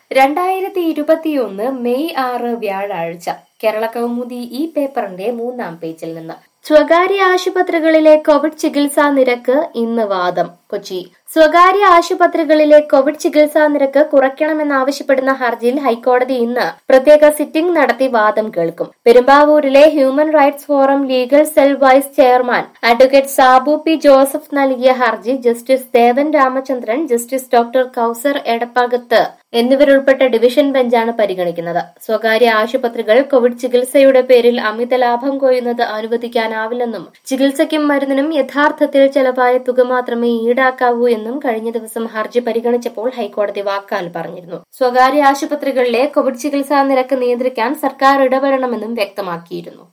രണ്ടായിരത്തി ഇരുപത്തിയൊന്ന് മെയ് ആറ് വ്യാഴാഴ്ച കേരള കൗമുദി ഈ പേപ്പറിന്റെ മൂന്നാം പേജിൽ നിന്ന് സ്വകാര്യ ആശുപത്രികളിലെ കോവിഡ് ചികിത്സാ നിരക്ക് ഇന്ന് വാദം കൊച്ചി സ്വകാര്യ ആശുപത്രികളിലെ കോവിഡ് ചികിത്സാ നിരക്ക് കുറയ്ക്കണമെന്നാവശ്യപ്പെടുന്ന ഹർജിയിൽ ഹൈക്കോടതി ഇന്ന് പ്രത്യേക സിറ്റിംഗ് നടത്തി വാദം കേൾക്കും പെരുമ്പാവൂരിലെ human rights forum legal cell vice chairman advocate Sabu P Joseph നൽകിയ ഹർജി justice Devan Ramachandran justice doctor Kauser Edappagath എന്നിവരുൾപ്പെട്ട ഡിവിഷൻ ബെഞ്ചാണ് പരിഗണിക്കുന്നത് സ്വകാര്യ ആശുപത്രികൾ കോവിഡ് ചികിത്സയുടെ പേരിൽ അമിത ലാഭം കൊയ്യുന്നത് അനുവദിക്കാനാവില്ലെന്നും ചികിത്സയ്ക്കും മരുന്നിനും യഥാർത്ഥത്തിൽ ചെലവായ തുക മാത്രമേ ഈടാക്കാവൂ എന്നും കഴിഞ്ഞ ദിവസം ഹർജി പരിഗണിച്ചപ്പോൾ ഹൈക്കോടതി വാക്കാൽ പറഞ്ഞിരുന്നു സ്വകാര്യ ആശുപത്രികളിലെ കോവിഡ് ചികിത്സാ നിരക്ക് നിയന്ത്രിക്കാൻ സർക്കാർ ഇടപെടണമെന്നും വ്യക്തമാക്കിയിരുന്നു